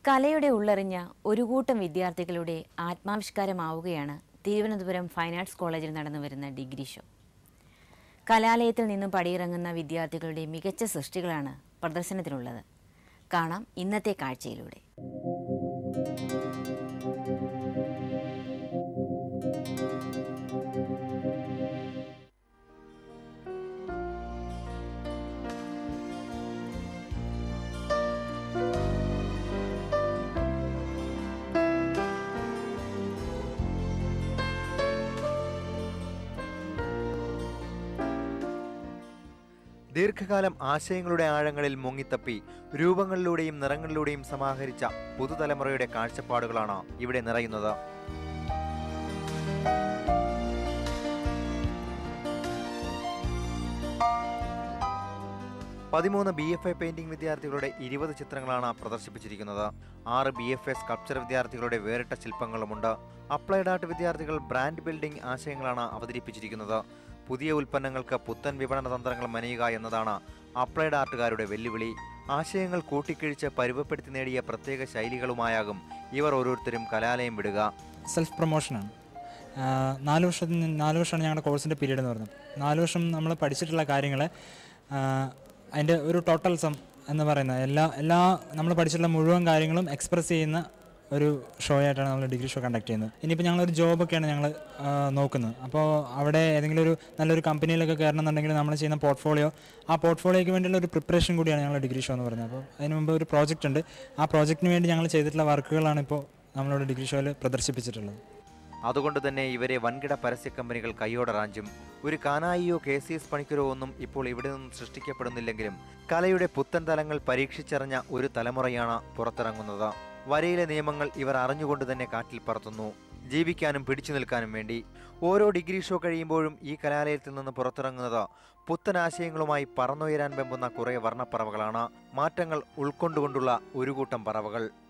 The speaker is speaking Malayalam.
കലയുടെ ഉള്ളറിഞ്ഞ ഒരു കൂട്ടം വിദ്യാർത്ഥികളുടെ ആത്മാവിഷ്കാരമാവുകയാണ് തിരുവനന്തപുരം ഫൈൻ ആർട്സ് കോളേജിൽ നടന്നു വരുന്ന ഡിഗ്രി ഷോ കലാലയത്തിൽ നിന്നും പടിയിറങ്ങുന്ന വിദ്യാർത്ഥികളുടെ മികച്ച സൃഷ്ടികളാണ് പ്രദർശനത്തിലുള്ളത് കാണാം ഇന്നത്തെ കാഴ്ചയിലൂടെ ദീർഘകാലം ആശയങ്ങളുടെ ആഴങ്ങളിൽ മുങ്ങിത്തപ്പി രൂപങ്ങളിലൂടെയും നിറങ്ങളിലൂടെയും സമാഹരിച്ച പുതുതലമുറയുടെ കാഴ്ചപ്പാടുകളാണ് ഇവിടെ നിറയുന്നത് പതിമൂന്ന് ബി എഫ് എ പെയിന്റിംഗ് വിദ്യാർത്ഥികളുടെ ഇരുപത് ചിത്രങ്ങളാണ് പ്രദർശിപ്പിച്ചിരിക്കുന്നത് ആറ് ബി എഫ് എ സ്കൾപ്ചർ വിദ്യാർത്ഥികളുടെ വേറിട്ട ശില്പങ്ങളുമുണ്ട് അപ്ലൈഡ് ആർട്ട് വിദ്യാർത്ഥികൾ ബ്രാൻഡ് ബിൽഡിംഗ് ആശയങ്ങളാണ് അവതരിപ്പിച്ചിരിക്കുന്നത് പുതിയ ഉൽപ്പന്നങ്ങൾക്ക് പുത്തൻ വിപണന തന്ത്രങ്ങൾ മെനയുക എന്നതാണ് അപ്ലൈഡ് ആർട്ടുകാരുടെ വെല്ലുവിളി ആശയങ്ങൾ കൂട്ടിക്കിഴിച്ച് പരുവപ്പെടുത്തി നേടിയ പ്രത്യേക ശൈലികളുമായാകും ഇവർ ഓരോരുത്തരും കലാലയം വിടുക സെൽഫ് പ്രൊമോഷനാണ് ആഹ് നാല് വർഷത്തിന് നാല് വർഷമാണ് ഞങ്ങളുടെ കോഴ്സിൻ്റെ പീരീഡ് എന്ന് പറയുന്നത് നാല് വർഷം നമ്മൾ പഠിച്ചിട്ടുള്ള കാര്യങ്ങൾ അതിൻ്റെ ഒരു ടോട്ടൽ സം എന്ന് പറയുന്ന എല്ലാ എല്ലാ നമ്മൾ പഠിച്ചിട്ടുള്ള മുഴുവൻ കാര്യങ്ങളും എക്സ്പ്രസ് ചെയ്യുന്ന ഒരു ഷോ ആയിട്ടാണ് നമ്മൾ ഡിഗ്രി ഷോ കണ്ടക്ട് ചെയ്യുന്നത് ഇനിയിപ്പോൾ ഞങ്ങളൊരു ജോബൊക്കെയാണ് ഞങ്ങൾ നോക്കുന്നത് അപ്പോൾ അവിടെ ഏതെങ്കിലും ഒരു നല്ലൊരു കമ്പനിയിലൊക്കെ കയറണം എന്നുണ്ടെങ്കിൽ നമ്മൾ ചെയ്യുന്ന പോർട്ട്ഫോളിയോ ആ പോർട്ട്ഫോളിയോയ്ക്ക് വേണ്ടിയുള്ള ഒരു പ്രിപ്പറേഷൻ കൂടിയാണ് ഞങ്ങൾ ഡിഗ്രി ഷോ എന്ന് പറയുന്നത് അപ്പോൾ അതിന് മുമ്പ് ഒരു പ്രോജക്റ്റ് ഉണ്ട് ആ പ്രോജക്റ്റിന് വേണ്ടി ഞങ്ങൾ ചെയ്തിട്ടുള്ള വർക്കുകളാണ് ഇപ്പോൾ നമ്മളിവിടെ ഡിഗ്രി ഷോയിൽ പ്രദർശിപ്പിച്ചിട്ടുള്ളത് അതുകൊണ്ട് തന്നെ ഇവരെ വൻകിട പരസ്യ കമ്പനികൾ കൈയോടെ റാഞ്ചും ഒരു കാനായിയോ കെ സി എസ് പണിക്കരോ ഒന്നും ഇപ്പോൾ ഇവിടെ നിന്നും സൃഷ്ടിക്കപ്പെടുന്നില്ലെങ്കിലും കലയുടെ പുത്തൻ തലങ്ങൾ പരീക്ഷിച്ചറിഞ്ഞ ഒരു തലമുറയാണ് പുറത്തിറങ്ങുന്നത് വരയിലെ നിയമങ്ങൾ ഇവർ അറിഞ്ഞുകൊണ്ട് തന്നെ കാറ്റിൽ പറത്തുന്നു ജീവിക്കാനും പിടിച്ചു നിൽക്കാനും വേണ്ടി ഓരോ ഡിഗ്രി ഷോ കഴിയുമ്പോഴും ഈ കലാലയത്തിൽ നിന്ന് പുറത്തിറങ്ങുന്നത് പുത്തൻ ആശയങ്ങളുമായി പറന്നുയരാൻ വെമ്പുന്ന കുറേ വർണ്ണപ്പറവകളാണ് മാറ്റങ്ങൾ ഉൾക്കൊണ്ടുകൊണ്ടുള്ള ഒരു കൂട്ടം പറവകൾ